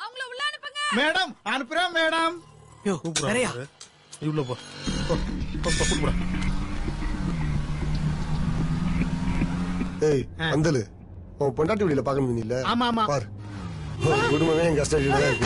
அவங்கள உள்ள அனுப்புங்க மேடம் அனுப்புறேன் மேடம் யோ நிறையா இவ்வளவு போ போ, போ, போ, கூப்பிடுறேன். ஏய் அந்தலு உன் பொண்டாட்டி வழியில பாக்கணும் இல்ல ஆமா, ஆமா. பாரு உன் குடும்பமே என் கஷ்டம் இருக்கு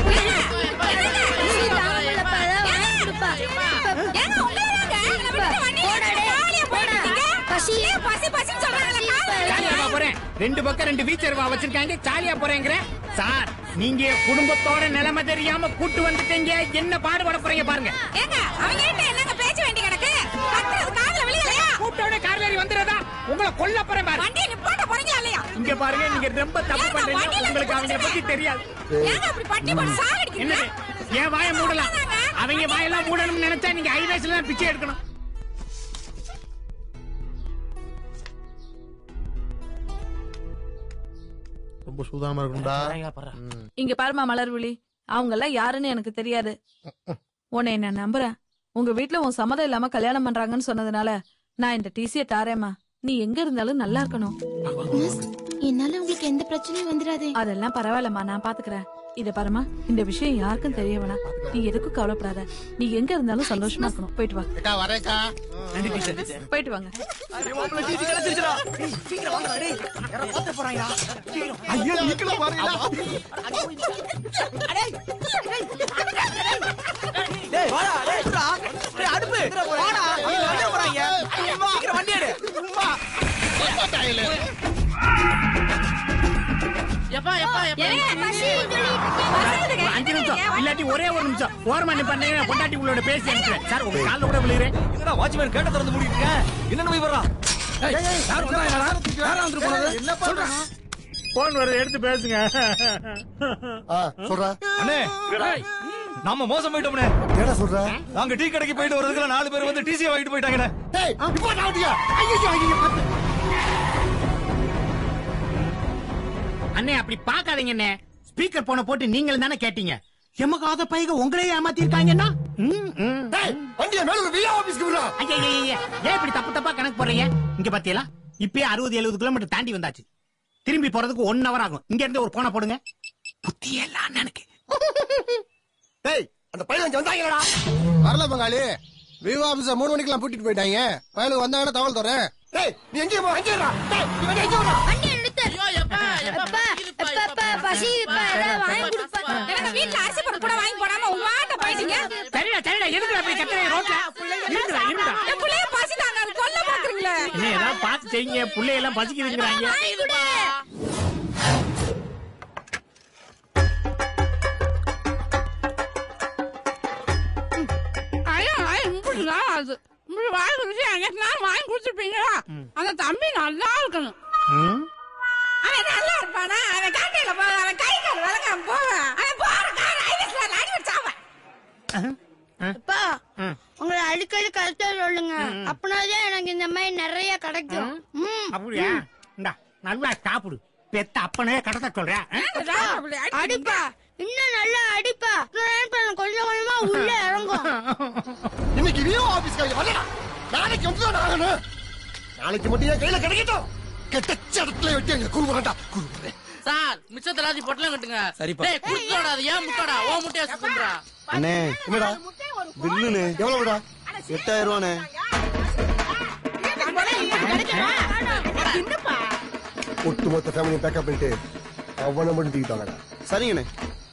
ஏங்க உள்ள வராங்க எங்களை விட்டுட்டு வண்டியில ஏறிட்டு ஜாலியா போயிட்டு இருக்கீங்க. ஏன் பசி பசின்னு சொல்றாங்களே, காரணம் ஜாலியா என்ன? போறேன் ரெண்டு பக்கம் ரெண்டு வீச்சர் வச்சிருக்காங்க ஜாலியா போறேங்கிற சார் நீங்க குடும்பத்தோட நிலைமை தெரியாம கூட்டு வந்துட்டீங்க என்ன பாடுபட போறீங்க பாருங்க ஏங்க அவங்க கிட்ட என்னங்க பேச்சு வேண்டி கிடக்கு கத்துறது காதுல விழுகலையா கூட்டோட கார்வேரி வந்துடுறதா உங்களை கொல்ல போறேன் பாரு வண்டியை நிப்பாட்ட போறீங்களா இல்லையா இங்க பாருங்க நீங்க ரொம்ப தப்பு ஏங்க, பண்றீங்க வண்டியில உங்களுக்கு அவங்கள இருந்து பத்தி தெரியாது ஏங்க அப்படி பட்டி போட்டு சாகடிக்கிறீங்க என்னது என் வாயை மூடலாம் அவங்க வாயெல்லாம் மூடணும்னு நினைச்சா நீங்க ஹைவேஸ்ல தான் பிச்சை எடுக்கணும் ரொம்ப சூதானமா இருக்கணும்டா இங்க பாருமா மலர்விழி அவங்க எல்லாம் யாருன்னு எனக்கு தெரியாது உன்னை நான் நம்புறேன் உங்க வீட்ல உன் சம்மதம் இல்லாம கல்யாணம் பண்றாங்கன்னு சொன்னதுனால நான் இந்த டிசிய தாரேம்மா நீ எங்க இருந்தாலும் நல்லா இருக்கணும் மிஸ் என்னால உங்களுக்கு எந்த பிரச்சனையும் வந்துடாதே அதெல்லாம் பரவாயில்லம்மா நான் பாத்துக்கிறேன் இத பாருமா இந்த விஷயம் யாருக்கும் தெரிய வேணாம் நீ எதுக்கும் கவலைப்படாத நீ எங்க இருந்தாலும் சந்தோஷமா இருக்கணும் போயிட்டு வா அக்கா வரேக்கா போயிட்டு வாங்க ஐயோ நீங்களும் பாருங்களா டேய் வாடா டேய் சுடா டேய் அடுப்பு வாடா அவங்க வண்டிய போறாங்க சீக்கிரம் வண்டி எடு ஒரு அஞ்சு நிமிஷம் இல்லாட்டி ஒரே ஒரு நிமிஷம் ஓரமா நிப்பாங்க பொண்டாட்டி உங்களோட பேசி அனுப்புறேன் சார் உங்க கால்ல கூட விழுகிறேன் என்னடா வாட்ச்மேன் கேட்ட திறந்து மூடிட்டு இருக்க என்னன்னு போய் வர்றா யார் வந்தா யாரா யாரா வந்து போனது என்ன பண்றான் போன் வருது எடுத்து பேசுங்க ஆ சொல்றா அண்ணே நாம மோசம் போயிட்டோம்னே என்ன சொல்ற நாங்க டீ கடைக்கு போயிட்டு வரதுக்குள்ள நாலு பேர் வந்து டிசி வாங்கிட்டு போயிட்டாங்கண்ணே டேய் இப்போ நாட்டியா அண்ணே அப்படி பாக்காதீங்க அண்ணே ஸ்பீக்கர் போன போட்டு நீங்களும் தானே கேட்டீங்க எமகாத பைக உங்களே ஏமாத்திருக்காங்கன்னா ம், ம். டேய் வண்டியை மேல ஒரு வியா ஆபீஸ்க்கு விடுறா ஐயா, ஐயா, ஐயா, ஏன் இப்படி தப்பு தப்பா கணக்கு போடுறீங்க இங்க பாத்தீங்களா இப்பயே அறுபது எழுபது கிலோமீட்டர் தாண்டி வந்தாச்சு திரும்பி போறதுக்கு ஒன் ஹவர் ஆகும் இங்க இருந்து ஒரு போன போடுங்க புத்தியே இல்ல அண்ணனுக்கு டேய் அந்த பையன் இங்க வந்தாங்கடா வரல பங்காளி விவோ ஆபீஸ மூணு மணிக்கெல்லாம் பூட்டிட்டு போயிட்டாங்க பயலுக்கு வந்தாங்கன்னா தகவல் தரேன் டேய் நீ எங்கேயும் போ அங்கே இருடா டேய் நீ வண்டி எங்கே விடுறா வண்டி எடுத்து அப்பா அப்பா அப்பா பசி இப்ப ஏதாவது வாங்கி கொடுப்பா எனக்கு வீட்ல அரிசி பருப்பு கூட வாங்கி போடாம உங்க வாட்ட போயிட்டீங்க சரிடா சரிடா எதுக்குடா போய் கத்துறீங்க ரோட்ல இருக்குடா இருக்குடா என் பிள்ளைய பசிட்டாங்க அது கொல்ல பாக்குறீங்களே என்ன ஏதாவது பார்த்து செய்யுங்க பிள்ளையெல்லாம் பசிக்குதுங்கிறாங்க வாங்கி கொடு ஐயா இப்படி தான் அது இப்படி வாங்கி கொடுத்து எனக்கு நான் வாங்கி கொடுத்துருப்பீங்களா அந்த தம்பி நல்லா இருக்கணும் ம்? அவன் நல்லா இருப்பானா அவன் கண்டையில போ அவன் கை கால் விளங்காம போவான் அவன் போற கார் ஐவஸ்ல அடி வச்சாவன் அப்பா உங்களை அடிக்கடி கருத்து சொல்லுங்க அப்படின்னாதான் எனக்கு இந்த மாதிரி நிறைய கிடைக்கும் ம். அப்படியா இந்தா நல்லா சாப்பிடு பெத்த அப்பனே கடத்த சொல்றேன் ஆ? அடிப்பா இன்னும் நல்லா அடிப்பா அப்புறம் கொஞ்சம் கொஞ்சமா உள்ள இறங்கும் இன்னைக்கு வியோ ஆபீஸ்க்கு வரலடா நாளைக்கு வந்து தான் ஆகணும் நாளைக்கு மட்டும் என் கையில கிடைக்கட்டும் கெட்டச்ச இடத்துல வெட்டி எங்க குருவரண்டா குருவரே சார் மிச்சத்தை எல்லாத்தையும் பொட்டலம் கட்டுங்க சரிப்பா. டேய் குடுத்தோடா அது ஏன் முட்டோடா ஓ முட்டையா சுத்துன்றா அண்ணே என்னடா பில்லுண்ணே எவ்வளவுடா எட்டாயிரம் ரூபாண்ணே ஒட்டுமொத்த ஃபேமிலியும் பேக்கப் பண்ணிட்டு அவனை மட்டும் தூக்கிட்டாங்கடா சரிங்கண்ணே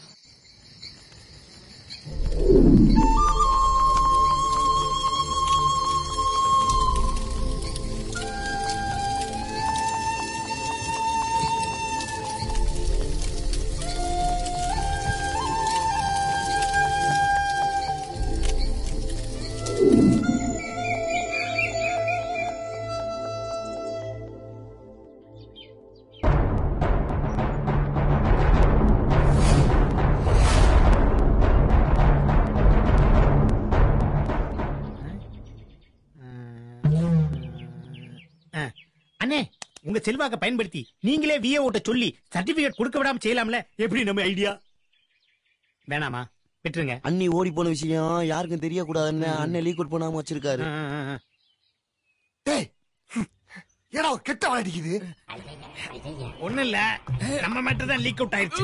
ஆ. அண்ணே உங்க செல்வாக்க பயன்படுத்தி நீங்களே விஏ ஓட்ட சொல்லி சர்டிபிகேட் கொடுக்க விடாம செய்யலாம்ல எப்படி நம்ம ஐடியா வேணாமா விட்டுருங்க அண்ணி ஓடி போன விஷயம் யாருக்கும் தெரியக்கூடாதுன்னு அண்ணன் லீக் அவுட் பண்ணாம வச்சிருக்காரு ஆ, ஆ, ஆ. டேய் ஏடா கெட்ட வாழை அடிக்குது ஒண்ணு இல்ல நம்ம மட்டும் தான் லீக் அவுட் ஆயிருச்சு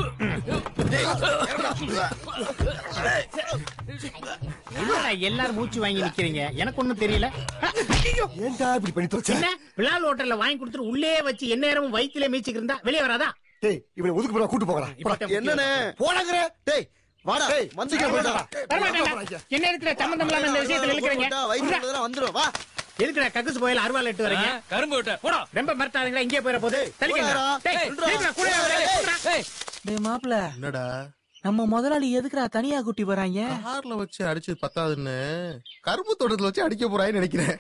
என்னடா எல்லாரும் மூச்சு வாங்கி நிக்கிறீங்க எனக்கு ஒண்ணும் தெரியல ஏன்டா இப்படி பண்ணி தொலைச்ச என்ன பிலால் ஹோட்டல்ல வாங்கி கொடுத்துட்டு உள்ளே வச்சு என்ன நேரமும் வயித்துல மீச்சுக்கு இருந்தா வெளியே வராதா டேய் இவனை ஒதுக்கு போறா கூட்டு போங்கடா இப்பதான் என்னண்ணே போடாங்கற டேய் வாடா டேய், வந்து சீக்கிரம் போடா. வரமாட்டேன்டா. என்ன இருக்கிற சம்பந்தம் இல்லாம இந்த விஷயத்துல இழுக்கிறீங்க வயிற்று வந்துடும் வா இருக்கிற கக்குசு போயில அருவாள் எட்டு வரீங்க கரும்பு விட்ட போடா ரொம்ப மறுத்தாதீங்களா இங்கே போயிட போகுது தள்ளிக்கங்க. போடா. டேய், ஏய், சொல்றா. சீக்கிரம் கூட வா, டேய், சொல்றா. டேய் மாப்பிள என்னடா நம்ம முதலாளி எதுக்குடா தனியா கூட்டி வராங்க கார்ல வச்சு அடிச்சு பத்தாதுன்னு கரும்பு தோட்டத்துல வச்சு அடிக்க போறான்னு நினைக்கிறேன்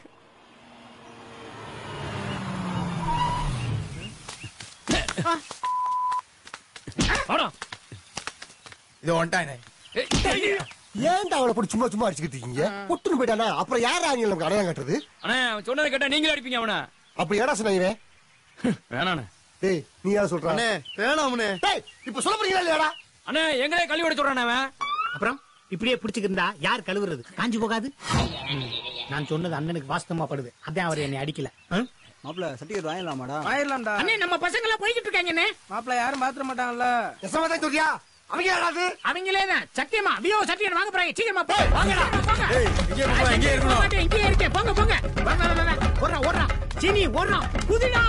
போடா இது வந்துட்டானே ஏன்டா அவளை போட்டு சும்மா சும்மா அடிச்சுக்கிட்டு இருக்கீங்க பொட்டுன்னு போயிட்டானா அப்புறம் யாரா நீங்க நமக்கு அடையாளம் கட்டுறது அண்ணே அவன் சொன்னதை கேட்டா நீங்களே அடிப்பீங்க அவனை அப்படி ஏடா சொன்னாங்க வேணாண்ணே டேய் நீ யார சொல்ற அண்ணே வேணாம்ண்ணே டேய் இப்ப சொல்ல போறீங்களா இல்லையாடா அண்ணே எங்களே கழுவி விட சொல்றானே அவன் அப்புறம் இப்படியே பிடிச்சுக்கிருந்தா யார் கழுவுறது காஞ்சி போகாது ம். நான் சொன்னது அண்ணனுக்கு வாஸ்தவமா படுது அதான் அவர் என்னை அடிக்கல ம்? மாப்பிள சர்டிபிகேட் வாங்கிடலாமாடா ஆயிரலாம்டா அண்ணே நம்ம பசங்க எல்லாம் போய்கிட்டு இருக்காங்கண்ணே மாப்பிள யாரும் பாத்திர மாட்டாங்கல்ல எசமா தான் சொல்றியா அவங்க யாராவது அவங்களே தான் சத்தியமா வியோ சத்தியம் வாங்க போறாங்க சீக்கிரமா போ வாங்கடா போங்க இங்கே இருக்கணும் இங்கே இருக்கேன் போங்க போங்க வா வா வா, வா ஓடுறா ஓடுறா சீனி ஓடுறா புதினா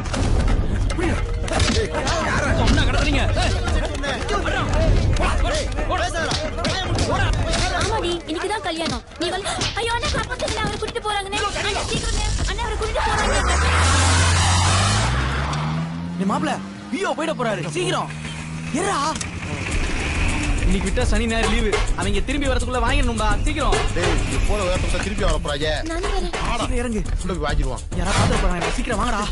ஒண்ணா கடத்துறீங்க ஆமாடி இன்னைக்குதான் கல்யாணம் நீ வந்து ஐயோ அண்ணா காப்பாத்துங்க அவரை கூட்டிட்டு போறாங்கண்ணே அண்ணா சீக்கிரமே அண்ணா அவரை கூட்டிட்டு போறாங்க நீ மாப்பிள பியோ போயிட போறாரு சீக்கிரம் ஏறா இன்னைக்கு விட்டா சனி ஞாயிறு லீவு அவங்க திரும்பி வரதுக்குள்ள வாங்கிடணும்டா சீக்கிரம் டேய் இது போல வேப்பத்தை திருப்பி வர போறாங்க நானும் வரேன் சீக்கிரம் இறங்கு உள்ள போய் வாங்கிடுவான் யாரா பாத்திர போறாங்க சீக்கிரம் வாங்கடா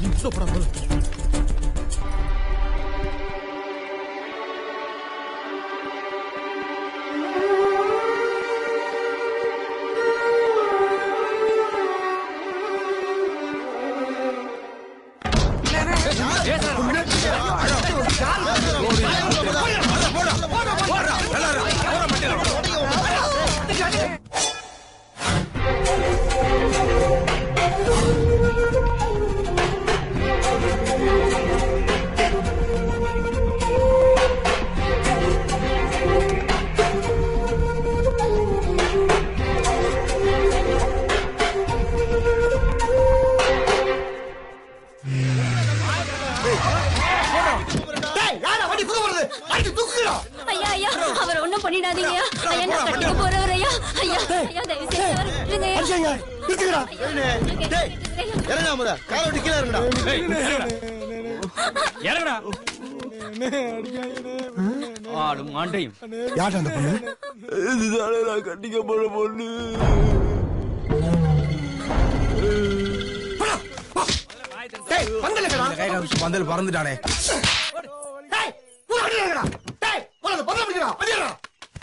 டேய் யாரா வண்டி குது வருது அடிச்சு தூக்குடா ஐயா ஐயா அவர் ஒண்ணும் பண்ணிடாதீங்க ஐயா நான் கட்டிக்க போறவர் ஐயா ஐயா ஐயா தயவு செய்து அவரை விட்டுருங்க ஐயா. அடிச்சங்க நிறுத்துங்கடா டேய் இறங்கா முத காலை விட்டு கீழே இறங்குடா இறங்கடா ஆடு மாண்டையும் யார்டா அந்த பொண்ணு இதுதானே நான் கட்டிக்க போற பொண்ணு டேய் பந்தலங்கடா பந்தல் பறந்துட்டானே டேய் பூரா அடிங்கடா டேய் போல பந்தல பிடிக்கடா அடிடா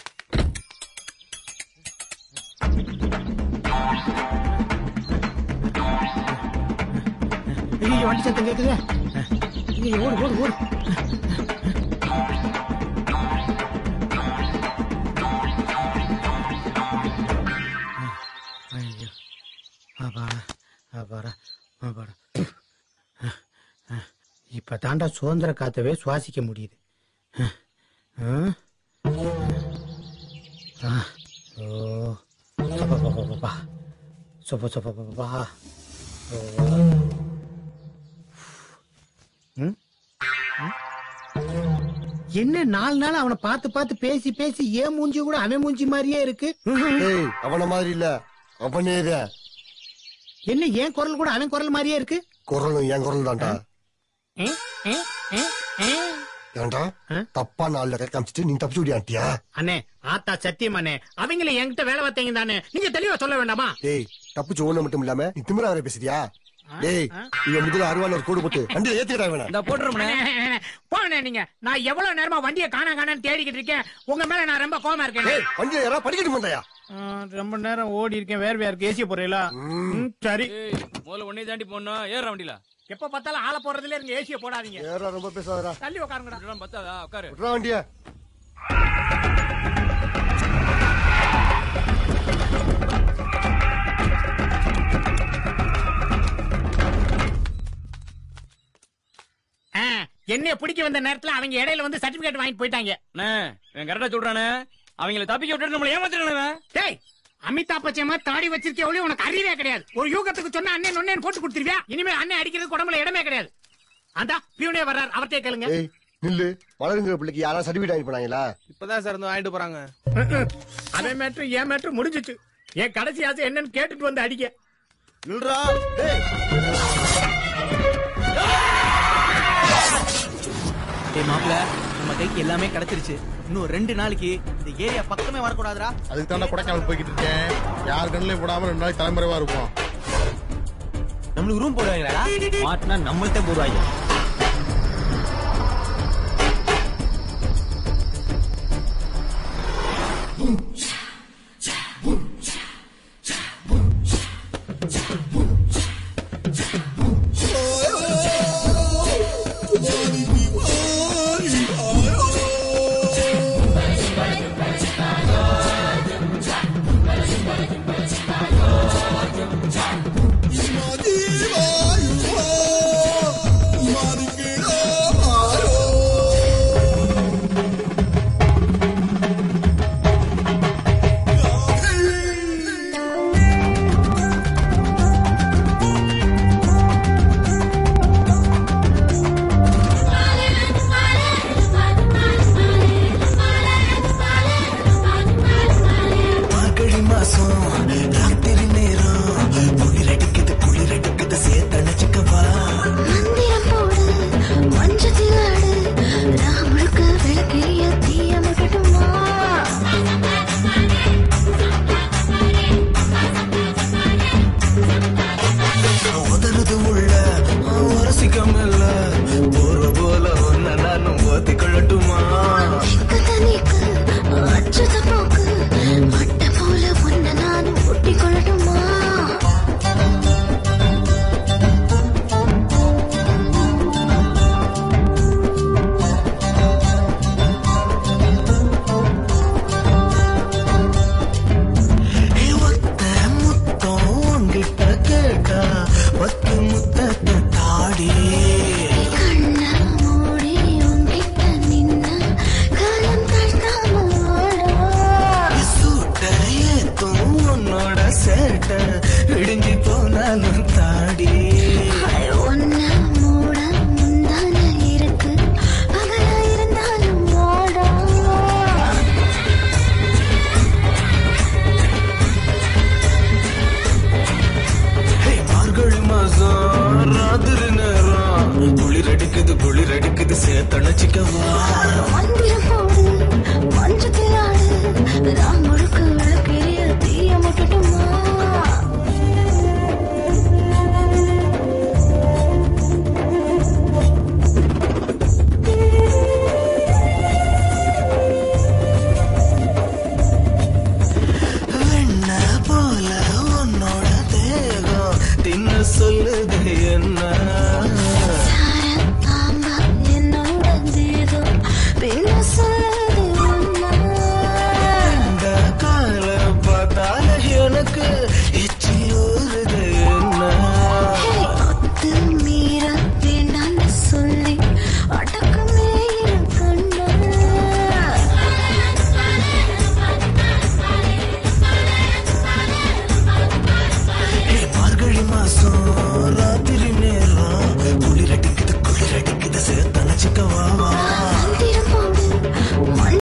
ஐயோ வண்டி சத்தம் கேக்குது ஐயோ ஓடு ஓடு ஓடு ஐயோ அப்பாடா அப்பாடா அப்பாடா இப்ப தாண்டா சுதந்திர காத்தவே சுவாசிக்க முடியுது ஆ? ஆ. ஓ அப்பப்பப்பப்பா. சொப்ப சொப்பப்பப்பா. ஓ ம்? ம்? என்ன நாலு நாள் அவனை பார்த்து பார்த்து பேசி பேசி ஏன் மூஞ்சி கூட அவன் மூஞ்சி மாதிரியே இருக்கு டேய் அவன மாதிரி இல்ல அவனே தான் என்ன ஏன் குரல் கூட அவன் குரல் மாதிரியே இருக்கு குரலும் என் குரல் தான்டா ஏ, ஏ, ஏ, ஏ. ஏன்டா ஆ? தப்பா நாள்ல கை காமிச்சிட்டு நீ தப்பிச்சு விடியாட்டியா அண்ணே ஆத்தா சத்தியம் அண்ணே அவங்கள என்கிட்ட வேலை பார்த்தீங்க தானே நீங்க தெளிவா சொல்ல வேண்டாமா டேய் தப்பிச்சு ஒண்ணு மட்டும் இல்லாம நீ திமிரா வர பேசுறியா டேய் இவன் முதல்ல அருவாள் ஒரு கோடு போட்டு வண்டியில ஏத்திடா இவனை இந்த போட்டுருமண்ணே போனே நீங்க நான் எவ்வளவு நேரமா வண்டியை காணா காணான்னு தேடிக்கிட்டு இருக்கேன் உங்க மேல நான் ரொம்ப கோவமா இருக்கேன் டேய் வண்டியில யாரா படிக்கட்டு மாட்டாயா ரொம்ப நேரம் ஓடி இருக்கேன் வேர்வையா இருக்கு ஏசிய போறீங்களா சரி ஏய், முதல்ல உன்னை தாண்டி போடணும் ஏற வண்டியில எப்ப பார்த்தாலும் ஆள போறதுல இருங்க ஏசிய போடாதீங்க யாரா ரொம்ப பேசாதடா தள்ளி உட்காருங்கடா இதெல்லாம் பத்தாதா உட்காரு விட்றா வண்டிய என்னைய பிடிக்க வந்த நேரத்துல அவங்க இடையில வந்து சர்டிபிகேட் வாங்கிட்டு போயிட்டாங்க அண்ணே இவன் கரெக்டா சொல்றானே அவங்கள தப்பிக்க விட்டுட்டு நம்மள ஏமாத்திட்டானே டேய் அமிதாப் பச்சையமா தாடி வச்சிருக்கே ஒளி உனக்கு அறிவே கிடையாது ஒரு யூகத்துக்கு சொன்னா அண்ணன் ஒன்னேன்னு போட்டு கொடுத்துருவியா இனிமே அண்ணன் அடிக்கிறது உடம்புல இடமே கிடையாது அதான் பியூனே வர்றார் அவர்கிட்ட கேளுங்க ஏய் நில்லு வளருங்கிற பிள்ளைக்கு யாராவது சர்டிபிகேட் வாங்கி போனாங்களா இப்பதான் சார் வந்து வாங்கிட்டு போறாங்க அவன் மேட்ரு என் மேட்ரு முடிஞ்சிச்சு என் கடைசி ஆசை என்னன்னு கேட்டுட்டு வந்து அடிக்க நில்றா டேய் டேய் மாப்ள நம்ம கைக்கு எல்லாமே கிடைச்சிருச்சு இன்னும் ரெண்டு நாளைக்கு இந்த ஏரியா பக்கமே வரக்கூடாதுடா அதுக்கு தாண்டா கொடைக்கானல் போய்கிட்டு இருக்கேன் யார் கண்ணிலையும் போடாம ரெண்டு நாளைக்கு தலைமுறைவா இருப்போம் நம்மளுக்கு ரூம் போடுவாங்களா மாட்டினா நம்மள்ட்ட போடுவாங்க